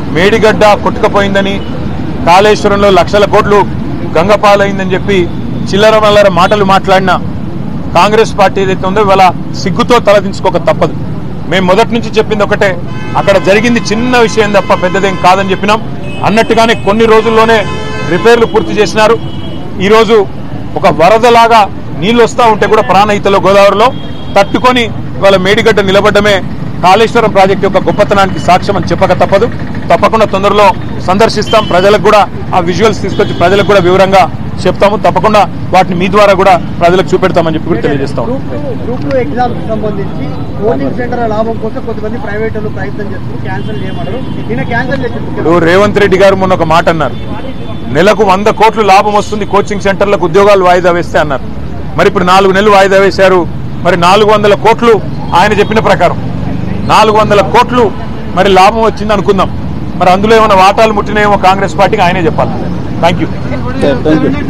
మేడిగడ్డ కొట్టుకుపోయిందని కాళేశ్వరంలో లక్షల కోట్లు గంగపాలైందని చెప్పి చిల్లర మల్లర మాటలు మాట్లాడిన కాంగ్రెస్ పార్టీ ఏదైతే ఉందో ఇవాళ సిగ్గుతో తలదించుకోక తప్పదు మేము మొదటి నుంచి చెప్పింది ఒకటే అక్కడ జరిగింది చిన్న విషయం తప్ప పెద్దదేం కాదని చెప్పినాం అన్నట్టుగానే కొన్ని రోజుల్లోనే రిపేర్లు పూర్తి చేసినారు ఈరోజు ఒక వరదలాగా నీళ్లు వస్తూ ఉంటే కూడా ప్రాణహితలో గోదావరిలో తట్టుకొని ఇవాళ మేడిగడ్డ నిలబడ్డమే కాళేశ్వరం ప్రాజెక్టు యొక్క గొప్పతనానికి సాక్ష్యం అని చెప్పక తప్పదు తప్పకుండా తొందరలో సందర్శిస్తాం ప్రజలకు కూడా ఆ విజువల్స్ తీసుకొచ్చి ప్రజలకు కూడా వివరంగా చెప్తాము తప్పకుండా వాటిని మీ ద్వారా కూడా ప్రజలకు చూపెడతామని చెప్పి కూడా తెలియజేస్తాం group two group two exam కి సంబంధించి కోచింగ్ సెంటర్ లాభం కోసం కొంతమంది ప్రైవేట్ వాళ్ళు ప్రయత్నం చేస్తున్నారు క్యాన్సిల్ చేయమన్నారు నిన్న క్యాన్సిల్ చేసింది ఇప్పుడు రేవంత్ రెడ్డి గారు మొన్న ఒక మాట అన్నారు నెలకు వంద కోట్లు లాభం వస్తుంది కోచింగ్ సెంటర్లకు ఉద్యోగాలు వాయిదా వేస్తే అన్నారు మరి ఇప్పుడు నాలుగు నెలలు వాయిదా వేశారు మరి నాలుగు వందల కోట్లు ఆయన చెప్పిన ప్రకారం నాలుగు వందల కోట్లు మరి లాభం వచ్చింది అనుకుందాం మరి అందులో ఏమైనా వాటాలు ముట్టినాయేమో కాంగ్రెస్ పార్టీకి ఆయనే చెప్పాలి థ్యాంక్ యూ